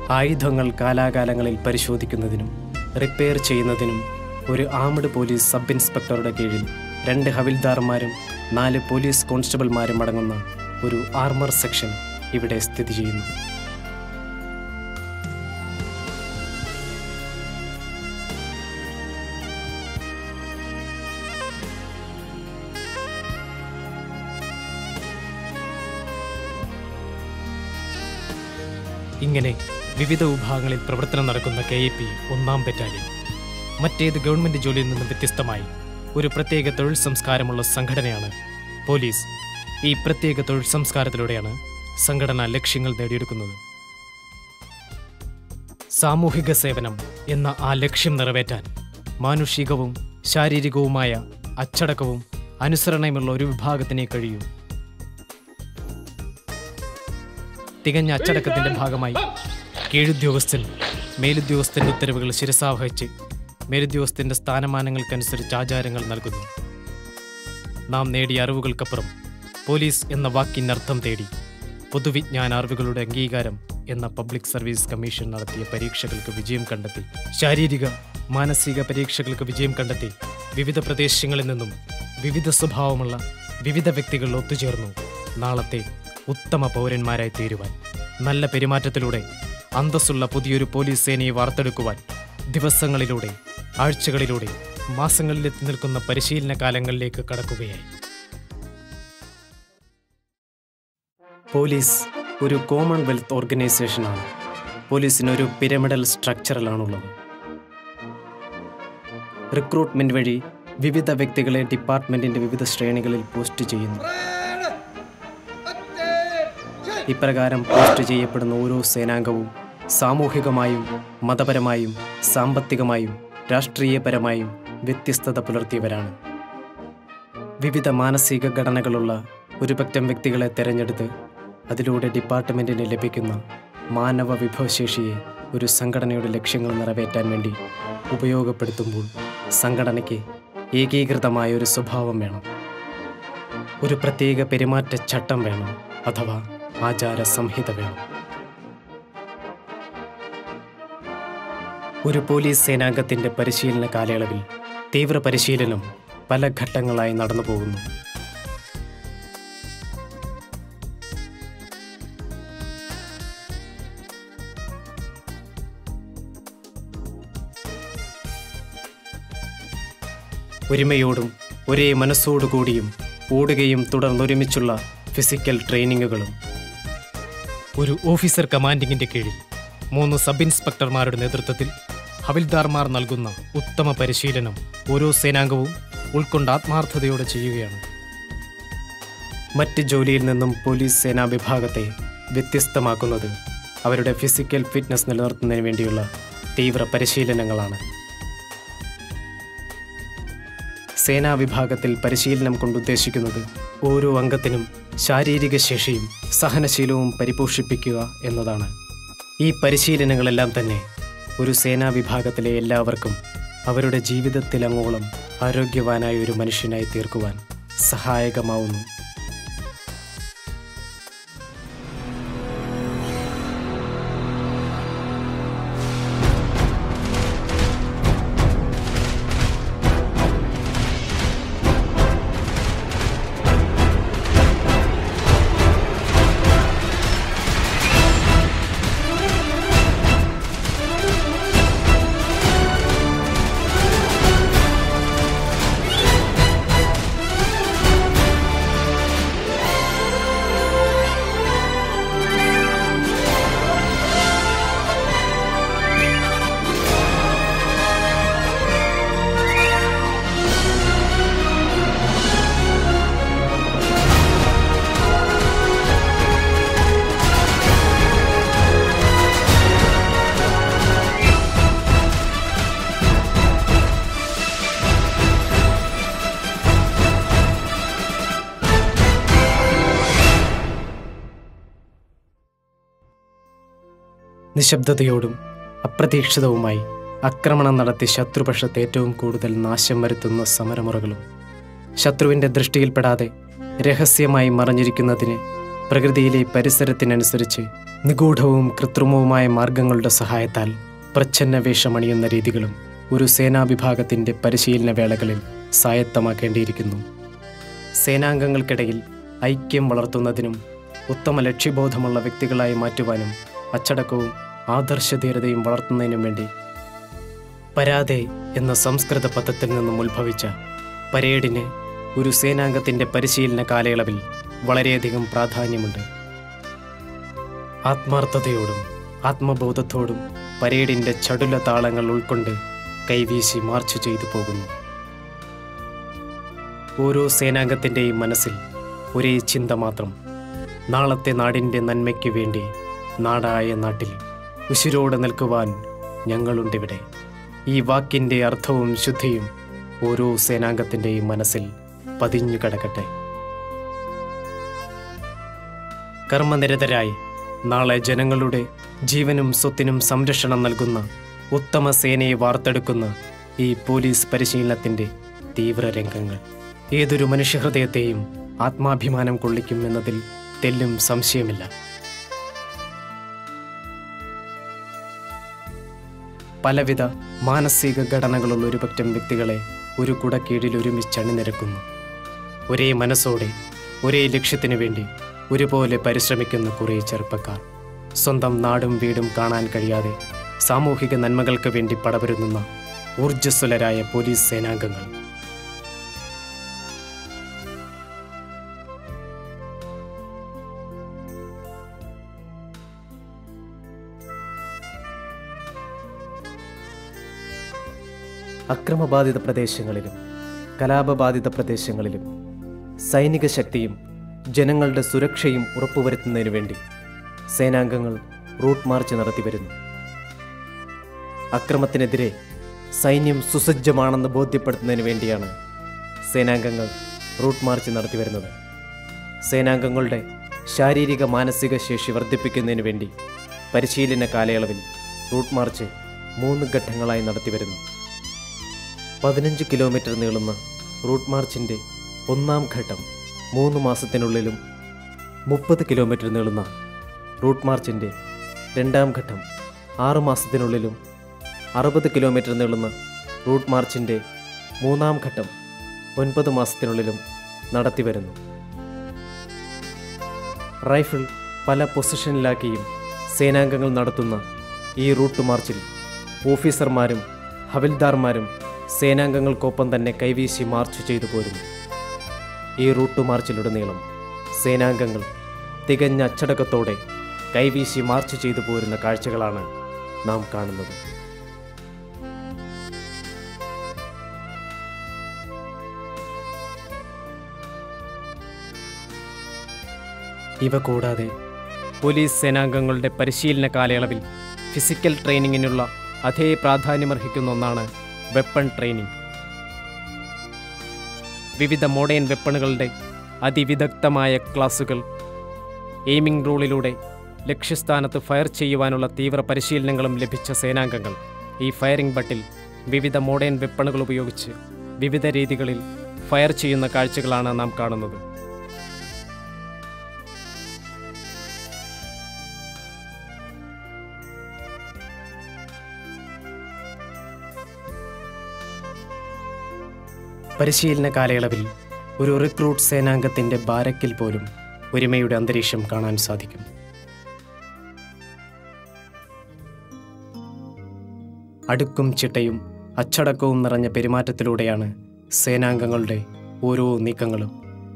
ആയുധങ്ങൾ കാലാകാലങ്ങളിൽ പരിശോധിക്കുന്നതിനും റിപ്പയർ ചെയ്യുന്നതിനും ഒരു ആംഡ് പോലീസ് സബ് ഇൻസ്പെക്ടറുടെ കീഴിൽ രണ്ട് ഹവിൽദാർമാരും നാല് പോലീസ് കോൺസ്റ്റബിൾമാരും അടങ്ങുന്ന ഒരു ആർമർ സെക്ഷൻ ഇവിടെ സ്ഥിതി ചെയ്യുന്നു ഇങ്ങനെ വിവിധ വിഭാഗങ്ങളിൽ പ്രവർത്തനം നടക്കുന്ന കെ എ പി ഒന്നാം ബറ്റാലിയൻ മറ്റേത് ഗവൺമെന്റ് ജോലിയിൽ നിന്നും വ്യത്യസ്തമായി ഒരു പ്രത്യേക തൊഴിൽ സംസ്കാരമുള്ള സംഘടനയാണ് പോലീസ് ഈ പ്രത്യേക തൊഴിൽ സംസ്കാരത്തിലൂടെയാണ് സംഘടന ലക്ഷ്യങ്ങൾ നേടിയെടുക്കുന്നത് സാമൂഹിക സേവനം എന്ന ആ ലക്ഷ്യം നിറവേറ്റാൻ മാനുഷികവും ശാരീരികവുമായ അച്ചടക്കവും അനുസരണയുമുള്ള ഒരു വിഭാഗത്തിനെ കഴിയൂ തികഞ്ഞ അച്ചടക്കത്തിന്റെ ഭാഗമായി കീഴുദ്യോഗസ്ഥൻ മേലുദ്യോഗസ്ഥന്റെ ഉത്തരവുകൾ ശിരസാവഹിച്ച് മേലുദ്യോഗസ്ഥന്റെ സ്ഥാനമാനങ്ങൾക്കനുസരിച്ച് ആചാരങ്ങൾ നൽകുന്നു നാം നേടിയ അറിവുകൾക്കപ്പുറം പോലീസ് എന്ന വാക്കിനർത്ഥം തേടി പൊതുവിജ്ഞാന അറിവുകളുടെ അംഗീകാരം എന്ന പബ്ലിക് സർവീസ് കമ്മീഷൻ നടത്തിയ പരീക്ഷകൾക്ക് വിജയം കണ്ടെത്തി ശാരീരിക മാനസിക പരീക്ഷകൾക്ക് വിജയം കണ്ടെത്തി വിവിധ പ്രദേശങ്ങളിൽ നിന്നും വിവിധ സ്വഭാവമുള്ള വിവിധ വ്യക്തികൾ ഒത്തുചേർന്നു നാളത്തെ ഉത്തമ പൗരന്മാരായി തീരുവാൻ നല്ല പെരുമാറ്റത്തിലൂടെ അന്തസ്സുള്ള പുതിയൊരു പോലീസ് സേനയെ വാർത്തെടുക്കുവാൻ ദിവസങ്ങളിലൂടെ ആഴ്ചകളിലൂടെ മാസങ്ങളിലെത്തി നിൽക്കുന്ന പരിശീലന കാലങ്ങളിലേക്ക് കടക്കുകയായി പോലീസ് ഒരു കോമൺവെൽത്ത് ഓർഗനൈസേഷനാണ് പോലീസിന് ഒരു പിരമിഡൽ സ്ട്രക്ചറിലാണുള്ളത് റിക്രൂട്ട്മെന്റ് വഴി വിവിധ വ്യക്തികളെ ഡിപ്പാർട്ട്മെന്റിന്റെ വിവിധ ശ്രേണികളിൽ പോസ്റ്റ് ചെയ്യുന്നു ഇപ്രകാരം പോസ്റ്റ് ചെയ്യപ്പെടുന്ന ഓരോ സേനാംഗവും സാമൂഹികമായും മതപരമായും സാമ്പത്തികമായും രാഷ്ട്രീയപരമായും വ്യത്യസ്തത പുലർത്തിയവരാണ് വിവിധ മാനസിക ഘടനകളുള്ള ഒരു പറ്റം വ്യക്തികളെ തെരഞ്ഞെടുത്ത് അതിലൂടെ ഡിപ്പാർട്ട്മെന്റിന് ലഭിക്കുന്ന മാനവ വിഭവശേഷിയെ ഒരു സംഘടനയുടെ ലക്ഷ്യങ്ങൾ നിറവേറ്റാൻ വേണ്ടി ഉപയോഗപ്പെടുത്തുമ്പോൾ സംഘടനയ്ക്ക് ഏകീകൃതമായ ഒരു സ്വഭാവം വേണം ഒരു പ്രത്യേക പെരുമാറ്റച്ചട്ടം വേണം അഥവാ ആചാര സംഹിത വേണം ഒരു പോലീസ് സേനാംഗത്തിന്റെ പരിശീലന കാലയളവിൽ തീവ്ര പരിശീലനം പല ഘട്ടങ്ങളായി നടന്നു പോകുന്നു ഒരുമയോടും ഒരേ മനസ്സോടുകൂടിയും ഓടുകയും തുടർന്നൊരുമിച്ചുള്ള ഫിസിക്കൽ ട്രെയിനിങ്ങുകളും ഒരു ഓഫീസർ കമാൻഡിങ്ങിന്റെ കീഴിൽ മൂന്ന് സബ് ഇൻസ്പെക്ടർമാരുടെ നേതൃത്വത്തിൽ ഹവിൽദാർമാർ നൽകുന്ന ഉത്തമ പരിശീലനം ഓരോ സേനാംഗവും ഉൾക്കൊണ്ട് ആത്മാർത്ഥതയോടെ ചെയ്യുകയാണ് മറ്റ് ജോലിയിൽ നിന്നും പോലീസ് സേനാ വിഭാഗത്തെ വ്യത്യസ്തമാക്കുന്നത് അവരുടെ ഫിസിക്കൽ ഫിറ്റ്നസ് നിലനിർത്തുന്നതിന് വേണ്ടിയുള്ള തീവ്ര പരിശീലനങ്ങളാണ് സേനാ വിഭാഗത്തിൽ പരിശീലനം കൊണ്ട് ഉദ്ദേശിക്കുന്നത് ഓരോ അംഗത്തിനും ശാരീരിക ശേഷിയും സഹനശീലവും പരിപോഷിപ്പിക്കുക എന്നതാണ് ഈ പരിശീലനങ്ങളെല്ലാം തന്നെ ഒരു സേനാ വിഭാഗത്തിലെ എല്ലാവർക്കും അവരുടെ ജീവിതത്തിലങ്ങോളം ആരോഗ്യവാനായ ഒരു മനുഷ്യനായി തീർക്കുവാൻ സഹായകമാവുന്നു നിശബ്ദതയോടും അപ്രതീക്ഷിതവുമായി ആക്രമണം നടത്തി ശത്രുപക്ഷത്ത് ഏറ്റവും കൂടുതൽ നാശം വരുത്തുന്ന സമരമുറകളും ശത്രുവിൻ്റെ ദൃഷ്ടിയിൽപ്പെടാതെ രഹസ്യമായി മറഞ്ഞിരിക്കുന്നതിന് പ്രകൃതിയിലെ പരിസരത്തിനനുസരിച്ച് നിഗൂഢവും കൃത്രിമവുമായ മാർഗങ്ങളുടെ സഹായത്താൽ പ്രച്ഛന്ന വേഷമണിയുന്ന രീതികളും ഒരു സേനാവിഭാഗത്തിൻ്റെ പരിശീലന വേളകളിൽ സ്വായത്തമാക്കേണ്ടിയിരിക്കുന്നു സേനാംഗങ്ങൾക്കിടയിൽ ഐക്യം വളർത്തുന്നതിനും ഉത്തമ ലക്ഷ്യബോധമുള്ള വ്യക്തികളായി മാറ്റുവാനും അച്ചടക്കവും ആദർശധീരതയും വളർത്തുന്നതിനും വേണ്ടി പരാതെ എന്ന സംസ്കൃത പദത്തിൽ നിന്നും ഉത്ഭവിച്ച പരേഡിന് ഒരു സേനാംഗത്തിൻ്റെ പരിശീലന കാലയളവിൽ വളരെയധികം പ്രാധാന്യമുണ്ട് ആത്മാർത്ഥതയോടും ആത്മബോധത്തോടും പരേഡിൻ്റെ ചടുല താളങ്ങൾ ഉൾക്കൊണ്ട് കൈവീശി മാർച്ച് ചെയ്തു പോകുന്നു ഓരോ സേനാംഗത്തിൻ്റെയും മനസ്സിൽ ഒരേ ചിന്ത മാത്രം നാളത്തെ നാടിൻ്റെ നന്മയ്ക്ക് വേണ്ടി നാടായ നാട്ടിൽ ഉശിരോടെ നിൽക്കുവാൻ ഞങ്ങളുണ്ടിവിടെ ഈ വാക്കിൻ്റെ അർത്ഥവും ശുദ്ധിയും ഓരോ സേനാംഗത്തിൻ്റെയും മനസ്സിൽ പതിഞ്ഞു കിടക്കട്ടെ കർമ്മനിരതരായി നാളെ ജനങ്ങളുടെ ജീവനും സ്വത്തിനും സംരക്ഷണം നൽകുന്ന ഉത്തമ സേനയെ വാർത്തെടുക്കുന്ന ഈ പോലീസ് പരിശീലനത്തിൻ്റെ തീവ്ര രംഗങ്ങൾ ഏതൊരു മനുഷ്യഹൃദയത്തെയും ആത്മാഭിമാനം കൊള്ളിക്കും എന്നതിൽ തെല്ലും സംശയമില്ല പലവിധ മാനസിക ഘടനകളുള്ള ഒരു പറ്റം വ്യക്തികളെ ഒരു കുടക്കീഴിൽ ഒരുമിച്ച് അണിനിരക്കുന്നു ഒരേ മനസ്സോടെ ഒരേ ലക്ഷ്യത്തിനു വേണ്ടി ഒരുപോലെ പരിശ്രമിക്കുന്ന കുറേ ചെറുപ്പക്കാർ സ്വന്തം നാടും വീടും കാണാൻ കഴിയാതെ സാമൂഹിക നന്മകൾക്ക് വേണ്ടി പടപൊരുന്നുന്ന ഊർജ്ജസ്വലരായ പോലീസ് സേനാംഗങ്ങൾ അക്രമബാധിത പ്രദേശങ്ങളിലും കലാപബാധിത പ്രദേശങ്ങളിലും സൈനിക ശക്തിയും ജനങ്ങളുടെ സുരക്ഷയും ഉറപ്പുവരുത്തുന്നതിനു വേണ്ടി സേനാംഗങ്ങൾ റൂട്ട് മാർച്ച് നടത്തിവരുന്നു അക്രമത്തിനെതിരെ സൈന്യം സുസജ്ജമാണെന്ന് ബോധ്യപ്പെടുത്തുന്നതിന് വേണ്ടിയാണ് സേനാംഗങ്ങൾ റൂട്ട് മാർച്ച് നടത്തിവരുന്നത് സേനാംഗങ്ങളുടെ ശാരീരിക മാനസിക ശേഷി വർദ്ധിപ്പിക്കുന്നതിന് വേണ്ടി പരിശീലന കാലയളവിൽ റൂട്ട് മാർച്ച് മൂന്ന് ഘട്ടങ്ങളായി നടത്തിവരുന്നു പതിനഞ്ച് കിലോമീറ്റർ നീളുന്ന റൂട്ട് മാർച്ചിൻ്റെ ഒന്നാം ഘട്ടം മൂന്ന് മാസത്തിനുള്ളിലും മുപ്പത് കിലോമീറ്റർ നീളുന്ന റൂട്ട് മാർച്ചിൻ്റെ രണ്ടാം ഘട്ടം ആറ് മാസത്തിനുള്ളിലും അറുപത് കിലോമീറ്റർ നീളുന്ന റൂട്ട് മാർച്ചിൻ്റെ മൂന്നാം ഘട്ടം ഒൻപത് മാസത്തിനുള്ളിലും നടത്തിവരുന്നു റൈഫിൾ പല പൊസിഷനിലാക്കിയും സേനാംഗങ്ങൾ നടത്തുന്ന ഈ റൂട്ട് മാർച്ചിൽ ഓഫീസർമാരും ഹവിൽദാർമാരും സേനാംഗങ്ങൾക്കൊപ്പം തന്നെ കൈവീശി മാർച്ച് ചെയ്തു പോരുന്നു ഈ റൂട്ട് മാർച്ചിലുടനീളം സേനാംഗങ്ങൾ തികഞ്ഞ അച്ചടക്കത്തോടെ കൈവീശി മാർച്ച് ചെയ്തു പോരുന്ന കാഴ്ചകളാണ് നാം കാണുന്നത് ഇവ കൂടാതെ പോലീസ് സേനാംഗങ്ങളുടെ പരിശീലന കാലയളവിൽ ഫിസിക്കൽ ട്രെയിനിങ്ങിനുള്ള അതേ പ്രാധാന്യമർഹിക്കുന്ന ഒന്നാണ് വെപ്പൺ ട്രെയിനിങ് വിവിധ മോഡേൺ വെപ്പണുകളുടെ അതിവിദഗ്ധമായ ക്ലാസുകൾ എയിമിംഗ് റൂളിലൂടെ ലക്ഷ്യസ്ഥാനത്ത് ഫയർ ചെയ്യുവാനുള്ള തീവ്ര പരിശീലനങ്ങളും ലഭിച്ച സേനാംഗങ്ങൾ ഈ ഫയറിംഗ് ബട്ടിൽ വിവിധ മോഡേൺ വെപ്പണുകൾ ഉപയോഗിച്ച് വിവിധ രീതികളിൽ ഫയർ ചെയ്യുന്ന കാഴ്ചകളാണ് നാം കാണുന്നത് പരിശീലന കാലയളവിൽ ഒരു റിക്രൂട്ട് സേനാംഗത്തിൻ്റെ ബാരക്കിൽ പോലും ഒരുമയുടെ അന്തരീക്ഷം കാണാൻ സാധിക്കും അടുക്കും ചിട്ടയും അച്ചടക്കവും നിറഞ്ഞ പെരുമാറ്റത്തിലൂടെയാണ് സേനാംഗങ്ങളുടെ ഓരോ നീക്കങ്ങളും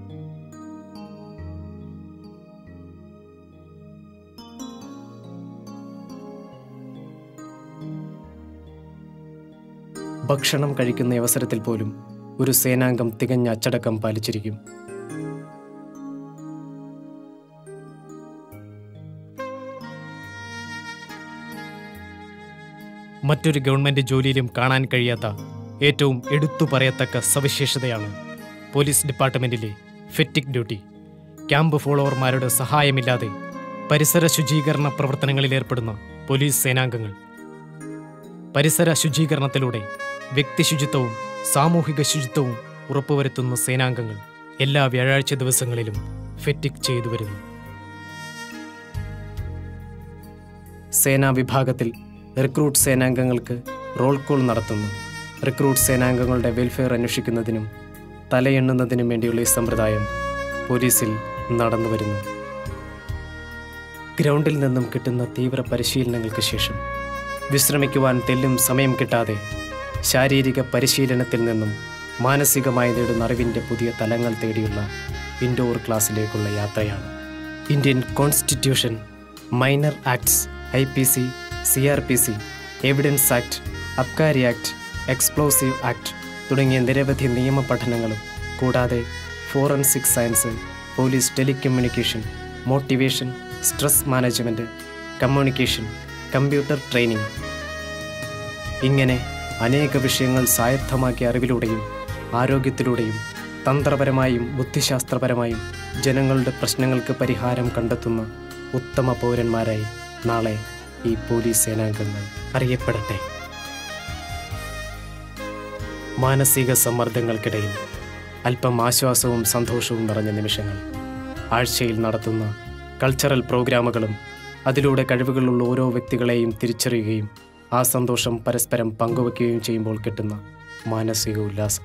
ഭക്ഷണം കഴിക്കുന്ന അവസരത്തിൽ പോലും ഒരു സേനാംഗം തികഞ്ഞ അച്ചടക്കം പാലിച്ചിരിക്കും മറ്റൊരു ഗവൺമെന്റ് ജോലിയിലും കാണാൻ കഴിയാത്ത ഏറ്റവും എടുത്തു പറയത്തക്ക സവിശേഷതയാണ് പോലീസ് ഡിപ്പാർട്ട്മെന്റിലെ ഫെറ്റിക് ഡ്യൂട്ടി ക്യാമ്പ് ഫോളോവർമാരുടെ സഹായമില്ലാതെ പരിസര ശുചീകരണ പ്രവർത്തനങ്ങളിൽ ഏർപ്പെടുന്ന പോലീസ് സേനാംഗങ്ങൾ പരിസര ശുചീകരണത്തിലൂടെ വ്യക്തി ശുചിത്വവും സാമൂഹിക ശുചിത്വവും ഉറപ്പുവരുത്തുന്ന സേനാംഗങ്ങൾ എല്ലാ വ്യാഴാഴ്ച ദിവസങ്ങളിലും ഫെറ്റിക് ചെയ്തു വരുന്നു സേനാ വിഭാഗത്തിൽ റിക്രൂട്ട് സേനാംഗങ്ങൾക്ക് റോൾ കോൾ നടത്തുന്നു റിക്രൂട്ട് സേനാംഗങ്ങളുടെ വെൽഫെയർ അന്വേഷിക്കുന്നതിനും തലയെണ്ണുന്നതിനും വേണ്ടിയുള്ള ഈ സമ്പ്രദായം പോലീസിൽ നടന്നു വരുന്നു ഗ്രൗണ്ടിൽ നിന്നും കിട്ടുന്ന തീവ്ര പരിശീലനങ്ങൾക്ക് ശേഷം വിശ്രമിക്കുവാൻ തെല്ലും സമയം കിട്ടാതെ ശാരീരിക പരിശീലനത്തിൽ നിന്നും മാനസികമായി നേടുന്ന അറിവിൻ്റെ പുതിയ തലങ്ങൾ തേടിയുള്ള ഇൻഡോർ ക്ലാസ്സിലേക്കുള്ള യാത്രയാണ് Indian constitution minor acts I P C C R P C evidence act Abkari act explosive act തുടങ്ങിയ നിരവധി നിയമ പഠനങ്ങളും കൂടാതെ forensic science police telecommunication motivation stress management communication computer training ഇങ്ങനെ അനേക വിഷയങ്ങൾ സ്വായത്തമാക്കിയ അറിവിലൂടെയും ആരോഗ്യത്തിലൂടെയും തന്ത്രപരമായും ബുദ്ധിശാസ്ത്രപരമായും ജനങ്ങളുടെ പ്രശ്നങ്ങൾക്ക് പരിഹാരം കണ്ടെത്തുന്ന ഉത്തമ പൗരന്മാരായി നാളെ ഈ പോലീസ് സേനാംഗങ്ങൾ അറിയപ്പെടട്ടെ മാനസിക സമ്മർദ്ദങ്ങൾക്കിടയിൽ അല്പം ആശ്വാസവും സന്തോഷവും നിറഞ്ഞ നിമിഷങ്ങൾ ആഴ്ചയിൽ നടത്തുന്ന കൾച്ചറൽ പ്രോഗ്രാമുകളും അതിലൂടെ കഴിവുകളുള്ള ഓരോ വ്യക്തികളെയും തിരിച്ചറിയുകയും ആ സന്തോഷം പരസ്പരം പങ്കുവയ്ക്കുകയും ചെയ്യുമ്പോൾ കിട്ടുന്ന മാനസിക ഉല്ലാസം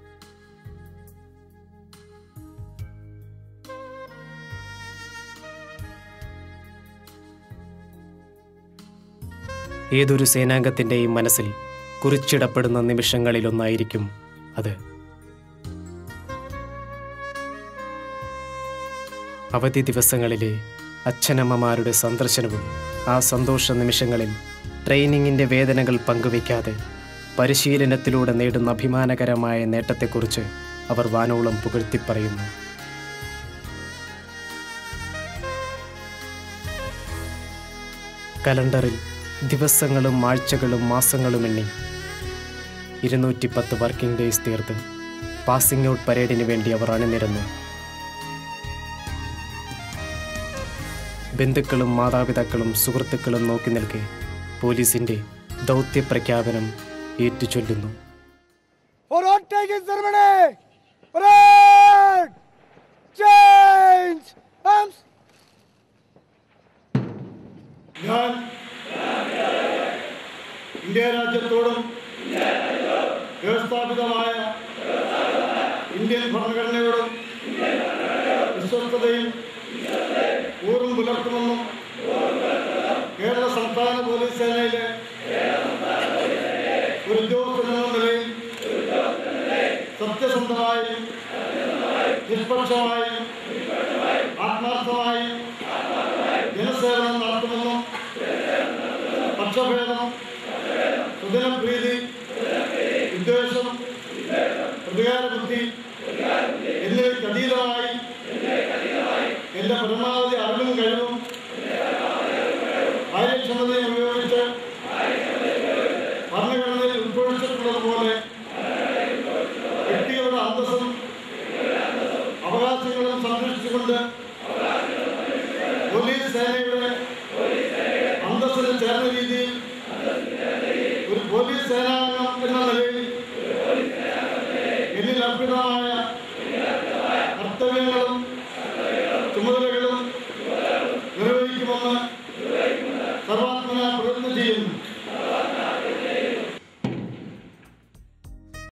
ഏതൊരു സേനാംഗത്തിൻ്റെയും മനസ്സിൽ കുറിച്ചിടപ്പെടുന്ന നിമിഷങ്ങളിലൊന്നായിരിക്കും അത് അവധി ദിവസങ്ങളിലെ അച്ഛനമ്മമാരുടെ സന്ദർശനവും ആ സന്തോഷ നിമിഷങ്ങളിൽ ട്രെയിനിങ്ങിൻ്റെ വേദനകൾ പങ്കുവയ്ക്കാതെ പരിശീലനത്തിലൂടെ നേടുന്ന അഭിമാനകരമായ നേട്ടത്തെക്കുറിച്ച് അവർ വാനോളം പുകഴ്ത്തിപ്പറയുന്നു കലണ്ടറിൽ ദിവസങ്ങളും ആഴ്ചകളും മാസങ്ങളും എണ്ണി ഇരുന്നൂറ്റി പത്ത് വർക്കിംഗ് ഡേയ്സ് തീർത്ത് പാസിംഗ് ഔട്ട് പരേഡിന് വേണ്ടി അവർ അണിനിരന്നു ബന്ധുക്കളും മാതാപിതാക്കളും സുഹൃത്തുക്കളും നോക്കി നിൽക്കെ പോലീസിന്റെ ദൗത്യ പ്രഖ്യാപനം ഏറ്റുചൊല്ലുന്നു For overtaking ceremony! Parade! Change! Arms! ഞാൻ ഇന്ത്യ രാജ്യത്തോടും വ്യവസ്ഥാപിതമായ ഇന്ത്യൻ ഭരണഘടനയോടും വിശ്വസ്തതയും ഊറും പുലർത്തുമെന്നും കേരള സംസ്ഥാന പോലീസ് സേനയിലെ ഒരു ഉദ്യോഗസ്ഥൻ എന്ന നിലയിൽ സത്യസന്ധമായും നിഷ്പക്ഷമായും ആത്മാർത്ഥമായും ജനസേവനം നടത്തുമെന്നും പക്ഷഭേദം സുദിനം പ്രീതി വിദ്വേഷം പ്രതികാര ബുദ്ധി എന്നിവയ്ക്ക് അതീതമായി എന്റെ പരമാവധി അറിവും കഴിവും കാര്യക്ഷമതയും ഉപയോഗിച്ച് ഭരണഘടനയിൽ ഉൾക്കൊള്ളിച്ചിട്ടുള്ളതുപോലെ വ്യക്തികളുടെ അന്തസ്സും അവകാശങ്ങളും സംരക്ഷിച്ചുകൊണ്ട്